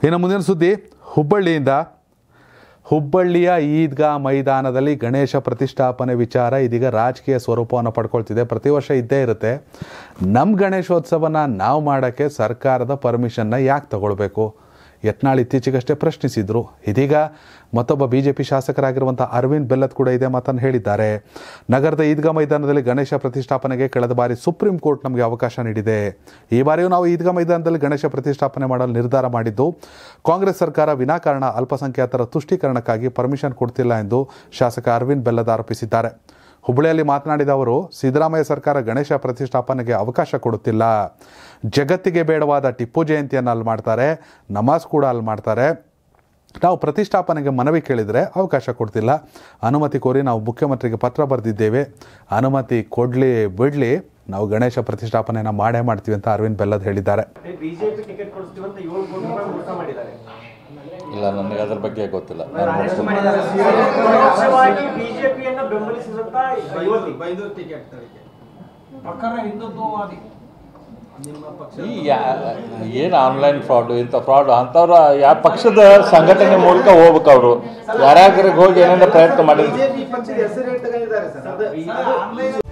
ಇನ್ನು ಮುಂದಿನ ಸುದ್ದಿ ಹುಬ್ಬಳ್ಳಿಯಿಂದ ಹುಬ್ಬಳ್ಳಿಯ ಈದ್ಗಾ ಮೈದಾನದಲ್ಲಿ ಗಣೇಶ ಪ್ರತಿಷ್ಠಾಪನೆ ವಿಚಾರ ಇದೀಗ ರಾಜಕೀಯ ಸ್ವರೂಪವನ್ನು ಪಡ್ಕೊಳ್ತಿದೆ ಪ್ರತಿ ವರ್ಷ ಇದ್ದೇ ಇರುತ್ತೆ ನಮ್ಮ ಗಣೇಶೋತ್ಸವನ ನಾವು ಮಾಡೋಕ್ಕೆ ಸರ್ಕಾರದ ಪರ್ಮಿಷನ್ನ ಯಾಕೆ ತಗೊಳ್ಬೇಕು ಯತ್ನಾಳ್ ಇತ್ತೀಚೆಗಷ್ಟೇ ಪ್ರಶ್ನಿಸಿದ್ರು ಇದೀಗ ಮತ್ತೊಬ್ಬ ಬಿ ಜೆ ಪಿ ಶಾಸಕರಾಗಿರುವಂಥ ಅರವಿಂದ್ ಬೆಲ್ಲತ್ ಕೂಡ ಇದೇ ಮಾತನ್ನು ಹೇಳಿದ್ದಾರೆ ನಗರದ ಈದ್ಗಾ ಮೈದಾನದಲ್ಲಿ ಗಣೇಶ ಪ್ರತಿಷ್ಠಾಪನೆಗೆ ಕಳೆದ ಬಾರಿ ಸುಪ್ರೀಂ ಕೋರ್ಟ್ ನಮಗೆ ಅವಕಾಶ ನೀಡಿದೆ ಈ ಬಾರಿಯೂ ನಾವು ಈದ್ಗಾ ಮೈದಾನದಲ್ಲಿ ಗಣೇಶ ಪ್ರತಿಷ್ಠಾಪನೆ ಮಾಡಲು ನಿರ್ಧಾರ ಮಾಡಿದ್ದು ಕಾಂಗ್ರೆಸ್ ಸರ್ಕಾರ ವಿನಾಕಾರಣ ಅಲ್ಪಸಂಖ್ಯಾತರ ತುಷ್ಟೀಕರಣಕ್ಕಾಗಿ ಪರ್ಮಿಷನ್ ಕೊಡ್ತಿಲ್ಲ ಎಂದು ಶಾಸಕ ಅರವಿಂದ್ ಬೆಲ್ಲದ್ ಆರೋಪಿಸಿದ್ದಾರೆ ಹುಬ್ಬಳ್ಳಿಯಲ್ಲಿ ಮಾತನಾಡಿದ ಅವರು ಸಿದ್ದರಾಮಯ್ಯ ಸರ್ಕಾರ ಗಣೇಶ ಪ್ರತಿಷ್ಠಾಪನೆಗೆ ಅವಕಾಶ ಕೊಡುತ್ತಿಲ್ಲ ಜಗತ್ತಿಗೆ ಬೇಡವಾದ ಟಿಪ್ಪು ಜಯಂತಿಯನ್ನು ಅಲ್ಲಿ ಮಾಡ್ತಾರೆ ನಮಾಜ್ ಕೂಡ ಅಲ್ಲಿ ಮಾಡ್ತಾರೆ ನಾವು ಪ್ರತಿಷ್ಠಾಪನೆಗೆ ಮನವಿ ಕೇಳಿದರೆ ಅವಕಾಶ ಕೊಡ್ತಿಲ್ಲ ಅನುಮತಿ ಕೋರಿ ನಾವು ಮುಖ್ಯಮಂತ್ರಿಗೆ ಪತ್ರ ಬರೆದಿದ್ದೇವೆ ಅನುಮತಿ ಕೊಡಲಿ ಬಿಡಲಿ ನಾವು ಗಣೇಶ ಪ್ರತಿಷ್ಠಾಪನೆಯನ್ನು ಮಾಡೇ ಮಾಡ್ತೀವಿ ಅಂತ ಅರವಿಂದ್ ಬೆಲ್ಲದ್ ಹೇಳಿದ್ದಾರೆ ಬಿಜೆಪಿ ಟಿಕೆಟ್ ಕೊಡಿಸ್ತೀವಿ ಅಂತ ಏಳು ಕೋಟಿ ರೂಪಾಯಿ ಮೋಸ ಮಾಡಿದ್ದಾರೆ ಇಲ್ಲ ನನಗೆ ಅದ್ರ ಬಗ್ಗೆ ಗೊತ್ತಿಲ್ಲ ನಾನು ಅರೆಸ್ಟ್ ನೋಡ್ತೀನಿ. ಮಾಡಿದ್ದಾರೆ ಪರೋಕ್ಷವಾಗಿ ಬಿಜೆಪಿಯನ್ನ ಬೆಂಬಲಿಸಿದಂತ ಯುವತಿ ಬೈದೂರು ಟಿಕೆಟ್ ತಳಿಕೆ ಪ್ರಕಾರ ಹಿಂದುತ್ವವಾದಿ ನಿಮ್ಮ ಪಕ್ಷ ಈ ಯಾ- ಏನು ಆನ್ಲೈನ್ ಫ್ರಾಡ್ ಇಂಥ ಫ್ರಾಡ್ ಅಂಥವ್ರು ಯಾವ ಪಕ್ಷದ ಸಂಘಟನೆ ಮೂಲಕ ಹೋಗ್ಬೇಕು ಅವರು ಯಾರ್ಯಾರಿಗೆ ಹೋಗಿ ಏನೇನೋ ಪ್ರಯತ್ನ ಮಾಡಿದ್ರು ಬಿಜೆಪಿ ಪಕ್ಷದ ಹೆಸರು ಇಟ್ಕೊಂಡಿದ್ದಾರೆ ಸರ್ ಅದು ಆನ್ಲೈನ್